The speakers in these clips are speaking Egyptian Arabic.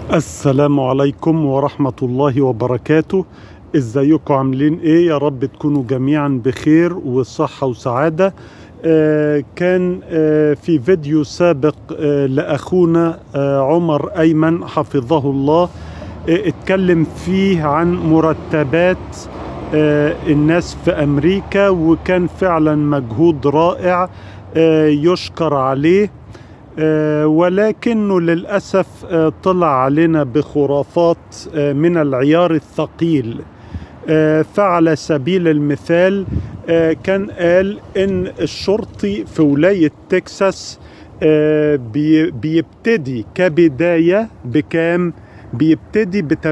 السلام عليكم ورحمة الله وبركاته ازيكم عاملين ايه يا رب تكونوا جميعا بخير وصحة وسعادة آه كان آه في فيديو سابق آه لأخونا آه عمر أيمن حفظه الله آه اتكلم فيه عن مرتبات آه الناس في أمريكا وكان فعلا مجهود رائع آه يشكر عليه آه، ولكنه للأسف آه، طلع علينا بخرافات آه، من العيار الثقيل آه، فعلى سبيل المثال آه، كان قال إن الشرطي في ولاية تكساس آه، بي- بيبتدي كبداية بكام؟ بيبتدي ب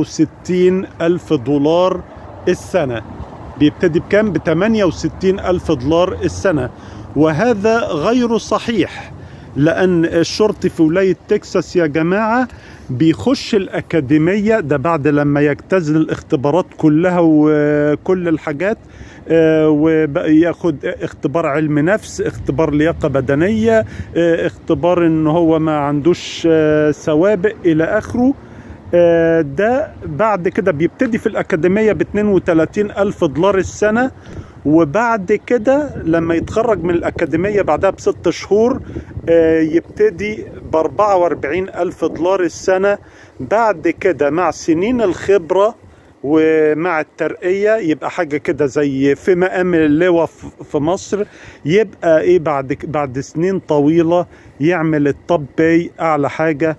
68 ألف دولار السنة بيبتدي بكام؟ ب 68 ألف دولار السنة وهذا غير صحيح لأن الشرطي في ولاية تكساس يا جماعة بيخش الأكاديمية ده بعد لما يجتاز الاختبارات كلها وكل الحاجات آه، وبقى ياخد اختبار علم نفس اختبار لياقة بدنية آه، اختبار ان هو ما عندوش آه، سوابق الى اخره آه، ده بعد كده بيبتدي في الأكاديمية ب 32 ألف دولار السنة وبعد كده لما يتخرج من الأكاديمية بعدها بست شهور آه، يبتدي ب 44 ألف دولار السنة بعد كده مع سنين الخبرة ومع الترقية يبقى حاجة كده زي في مقام اللواء في- في مصر يبقى ايه بعد بعد سنين طويلة يعمل التوب باي أعلى حاجة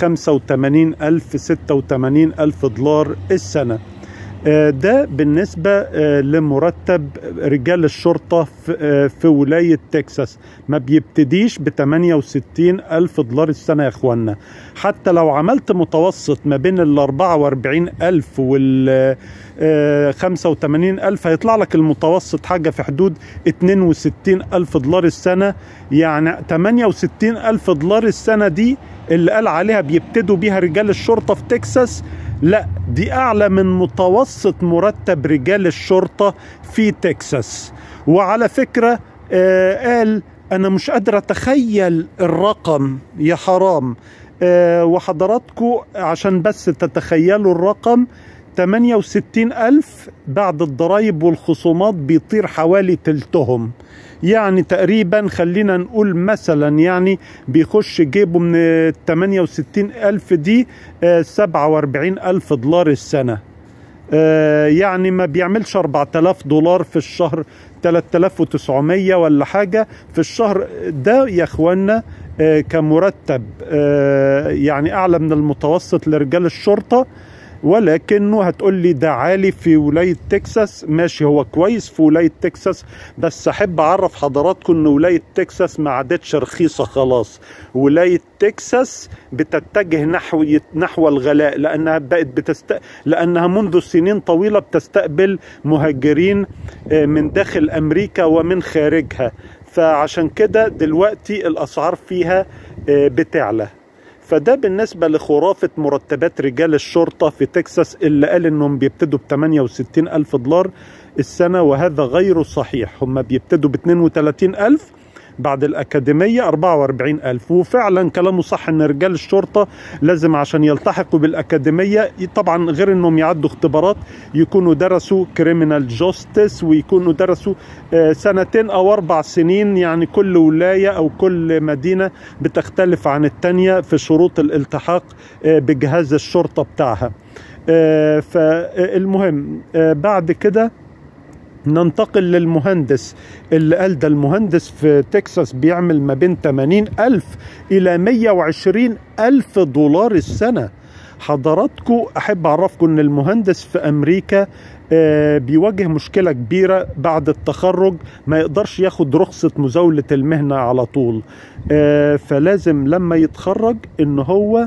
85 ألف 86 ألف دولار السنة آه، ده بالنسبة آه، لمرتب رجال الشرطة في- آه، في ولاية تكساس ما بيبتديش ب 68 ألف دولار السنة يا إخوانا حتى لو عملت متوسط ما بين ال 44 ألف وال آه، 85 ألف هيطلع لك المتوسط حاجة في حدود 62 ألف دولار السنة يعني 68 ألف دولار السنة دي اللي قال عليها بيبتدوا بيها رجال الشرطة في تكساس لا دي أعلى من متوسط مرتب رجال الشرطة في تكساس وعلى فكرة آه قال أنا مش قادر أتخيل الرقم يا حرام آه وحضراتكم عشان بس تتخيلوا الرقم 68 ألف بعد الضرايب والخصومات بيطير حوالي تلتهم يعني تقريبا خلينا نقول مثلا يعني بيخش جيبه من ال 68 ألف دي آه، 47 ألف دولار السنة آه، يعني ما بيعملش 4000 دولار في الشهر 3900 ولا حاجة في الشهر ده يا اخوانا آه، كمرتب آه، يعني اعلى من المتوسط لرجال الشرطة ولكنه هتقول لي ده عالي في ولاية تكساس ماشي هو كويس في ولاية تكساس بس احب اعرف حضراتكم ان ولاية تكساس ما عادتش رخيصة خلاص ولاية تكساس بتتجه نحو نحو الغلاء لانها بقت بتست لانها منذ سنين طويلة بتستقبل مهاجرين آه، من داخل امريكا ومن خارجها فعشان كده دلوقتي الاسعار فيها آه، بتعلى فده بالنسبة لخرافة مرتبات رجال الشرطة في تكساس اللي قال انهم بيبتدوا ب 68 ألف دولار السنة وهذا غير صحيح هم بيبتدوا ب 32 ألف بعد الأكاديمية 44 ألف وفعلا كلامه صح أن رجال الشرطة لازم عشان يلتحقوا بالأكاديمية طبعا غير أنهم يعدوا اختبارات يكونوا درسوا كريمنال جوستس ويكونوا درسوا آه، سنتين أو أربع سنين يعني كل ولاية أو كل مدينة بتختلف عن التانية في شروط الالتحاق آه، بجهاز الشرطة بتاعها آه، فالمهم آه، بعد كده ننتقل للمهندس اللي قال ده المهندس في تكساس بيعمل ما بين 80 ألف إلى 120 ألف دولار السنة حضراتكم أحب أعرفكم أن المهندس في أمريكا آه، بيواجه مشكلة كبيرة بعد التخرج ما يقدرش ياخد رخصة مزاولة المهنة على طول آه، فلازم لما يتخرج ان هو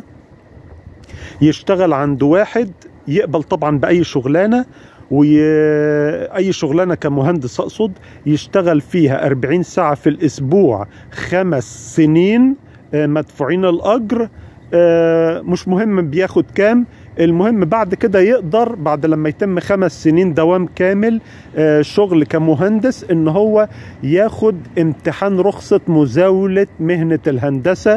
يشتغل عند واحد يقبل طبعا بأي شغلانة وأي شغلانة كمهندس أقصد يشتغل فيها 40 ساعة في الأسبوع خمس سنين آه، مدفوعين الأجر آه، مش مهم بياخد كام المهم بعد كده يقدر بعد لما يتم خمس سنين دوام كامل آه، شغل كمهندس ان هو ياخد امتحان رخصة مزاولة مهنة الهندسة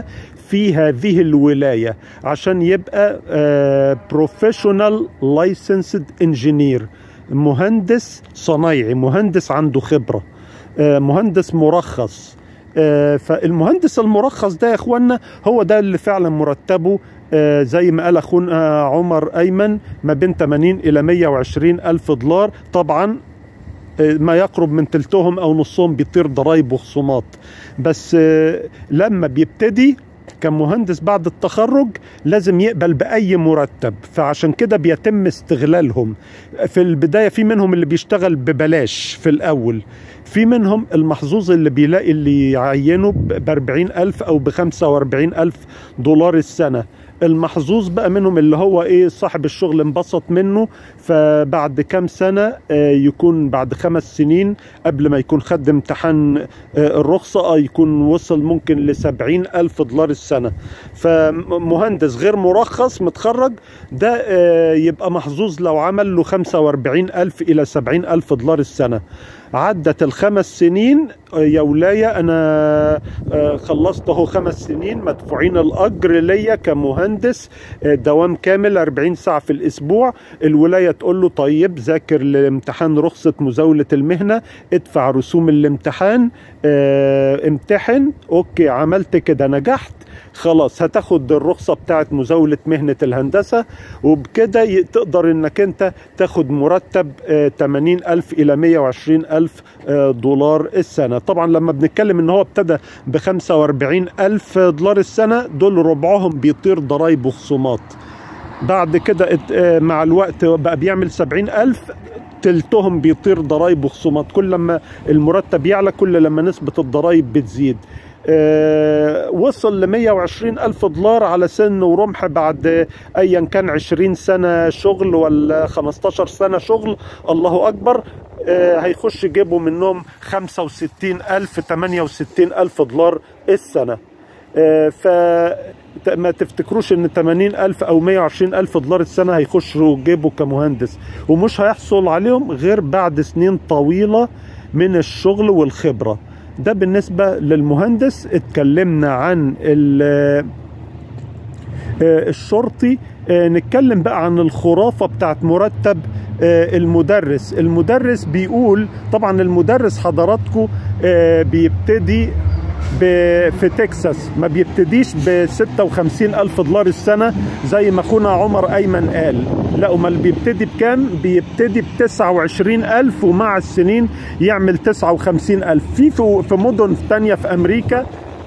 في هذه الولاية عشان يبقى بروفيشنال لايسنسد انجينير مهندس صنايعي مهندس عنده خبرة آه، مهندس مرخص آه، فالمهندس المرخص ده يا اخوانا هو ده اللي فعلا مرتبه آه، زي ما قال اخونا عمر ايمن ما بين 80 الى 120 الف دولار طبعا آه، ما يقرب من تلتهم او نصهم بيطير ضرائب وخصومات بس آه، لما بيبتدي كمهندس بعد التخرج لازم يقبل بأي مرتب فعشان كده بيتم استغلالهم في البداية في منهم اللي بيشتغل ببلاش في الأول في منهم المحظوظ اللي بيلاقي اللي يعينه ب 40 ألف أو ب 45 ألف دولار السنة المحظوظ بقى منهم اللي هو ايه صاحب الشغل انبسط منه فبعد كام سنة آه، يكون بعد خمس سنين قبل ما يكون خد امتحان آه، الرخصة آه، يكون وصل ممكن لسبعين ألف دولار السنة فمهندس غير مرخص متخرج ده آه، يبقى محظوظ لو عمل له خمسة واربعين ألف إلى سبعين ألف دولار السنة عدت الخمس سنين آه، يا ولاية أنا آه، خلصت اهو خمس سنين مدفوعين الأجر ليا كمهندس آه، دوام كامل 40 ساعة في الأسبوع الولاية تقول له طيب ذاكر لامتحان رخصة مزاولة المهنة ادفع رسوم الامتحان آه، امتحن اوكي عملت كده نجحت خلاص هتاخد الرخصة بتاعت مزاولة مهنة الهندسة وبكده ي- تقدر انك انت تاخد مرتب آه، 80 ألف إلى 120 ألف آه، دولار السنة طبعا لما بنتكلم ان هو ابتدى ب 45 ألف دولار السنة دول ربعهم بيطير ضرائب وخصومات بعد كده ات- آه، مع الوقت بقى بيعمل 70 ألف تلتهم بيطير ضرائب وخصومات كل لما المرتب يعلى كل لما نسبة الضرائب بتزيد آه، وصل ل 120 ألف دولار على سن ورمح بعد آه، أيا كان 20 سنة شغل ولا 15 سنة شغل الله أكبر آه، هيخش جيبه منهم 65 ألف 68 ألف دولار السنة آه، ف ما تفتكروش ان 80 ألف أو 120 ألف دولار السنة هيخشوا جيبه كمهندس ومش هيحصل عليهم غير بعد سنين طويلة من الشغل والخبرة ده بالنسبة للمهندس اتكلمنا عن ال- آه، الشرطي آه، نتكلم بقى عن الخرافة بتاعت مرتب آه، المدرس المدرس بيقول طبعا المدرس حضراتكم آه، بيبتدي ب- في تكساس ما بيبتديش ب 56 ألف دولار السنة زي ما أخونا عمر أيمن قال لا أمال بيبتدي بكام بيبتدي ب 29 ألف ومع السنين يعمل 59 ألف في في في مدن تانية في أمريكا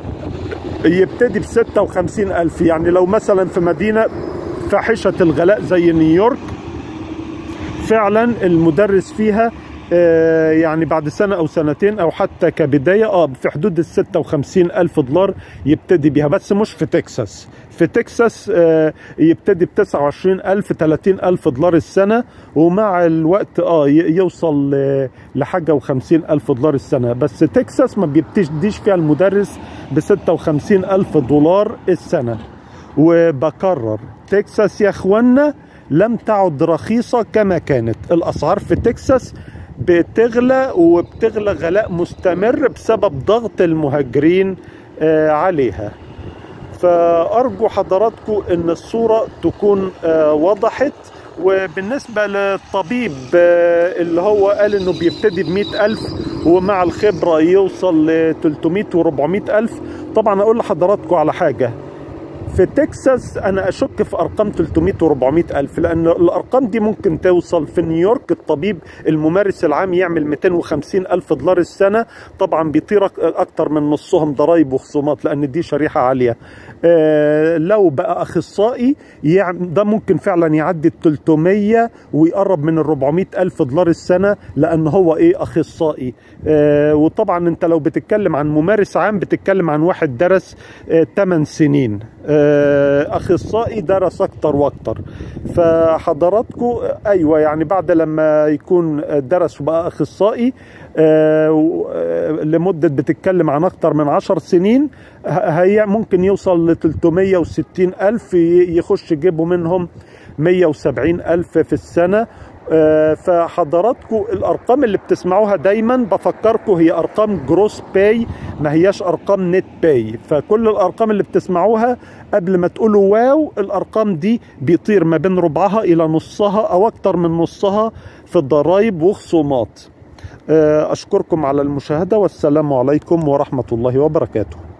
يبتدي ب 56 ألف يعني لو مثلا في مدينة فاحشة الغلاء زي نيويورك فعلا المدرس فيها آه، يعني بعد سنة أو سنتين أو حتى كبداية اه في حدود ال 56 ألف دولار يبتدي بيها بس مش في تكساس في تكساس آه، يبتدي ب 29 ألف 30 ألف دولار السنة ومع الوقت اه ي- يوصل ل- لحاجة و50 ألف دولار السنة بس تكساس ما بيبتديش فيها المدرس ب 56 ألف دولار السنة وبكرر تكساس يا اخوانا لم تعد رخيصة كما كانت الأسعار في تكساس بتغلى وبتغلى غلاء مستمر بسبب ضغط المهاجرين آه، عليها فأرجو حضراتكم أن الصورة تكون آه، وضحت وبالنسبة للطبيب آه، اللي هو قال انه بيبتدي ب ألف ومع الخبرة يوصل ل 300 و 400 ألف طبعا أقول لحضراتكم على حاجة في تكساس انا اشك في ارقام 300 و 400 الف لان الارقام دي ممكن توصل في نيويورك الطبيب الممارس العام يعمل 250 الف دولار السنه طبعا بيطير أك- اكتر من نصهم ضرائب وخصومات لان دي شريحه عاليه آه لو بقى اخصائي يعم ده ممكن فعلا يعدي ال 300 ويقرب من ال 400 الف دولار السنه لان هو ايه اخصائي آه وطبعا انت لو بتتكلم عن ممارس عام بتتكلم عن واحد درس آه 8 سنين آه اخصائي درس اكتر واكتر فحضراتكم ايوه يعني بعد لما يكون درس وبقى اخصائي آه، و- آه، لمده بتتكلم عن اكتر من عشر سنين ه- هي ممكن يوصل ل 360 الف ي- يخش جيبه منهم 170 ألف في السنة آه، فحضراتكم الارقام اللي بتسمعوها دايما بفكركم هي ارقام جروس باي ما هياش ارقام نت باي فكل الارقام اللي بتسمعوها قبل ما تقولوا واو الارقام دي بيطير ما بين ربعها الى نصها او اكتر من نصها في الضرائب وخصومات آه، اشكركم على المشاهده والسلام عليكم ورحمه الله وبركاته